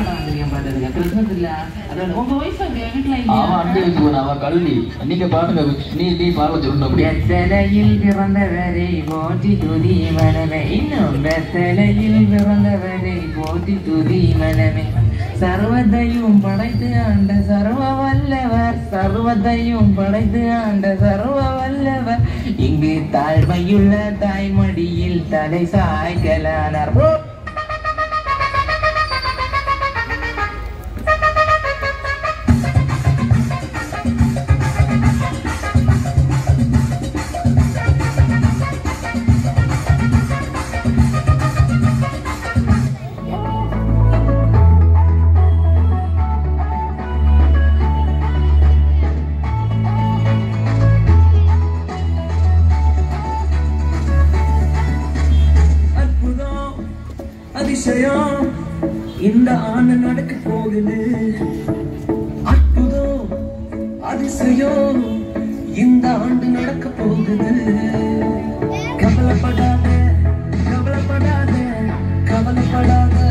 படம் வந்திருக்கேன் பார்த்ததுக்கு கிறிஸ்மஸ் இல்ல அதோட உங்க ஒய்ஃப் வீட்டுல அவன் அண்டை வச்சு போன அவன் கல்வி நீங்க பாருங்க நீ நீ பாருங்க சொல்லணும் அப்படி வெத்தலையில் பிறந்தவரை போற்றி துதி மனமே இன்னும் வெத்தலையில் பிறந்தவரை போற்றி துதி மனமே சர்வத்தையும் படைத்து ஆண்ட சர்வ வல்லவர் சர்வத்தையும் படைத்து ஆண்ட சர்வ வல்லவர் இங்கு தாழ்மையுள்ள தாய்மடியில் தலை சாய்க்கலானார் ஓ! அற்புதம் அதிசயம் இந்த ஆண்டு நடக்க போகுது அற்புதம் அதிசயம் இந்த ஆண்டு நடக்க போகுது கவலைப்படாத கவலைப்படாத கவலைப்படாத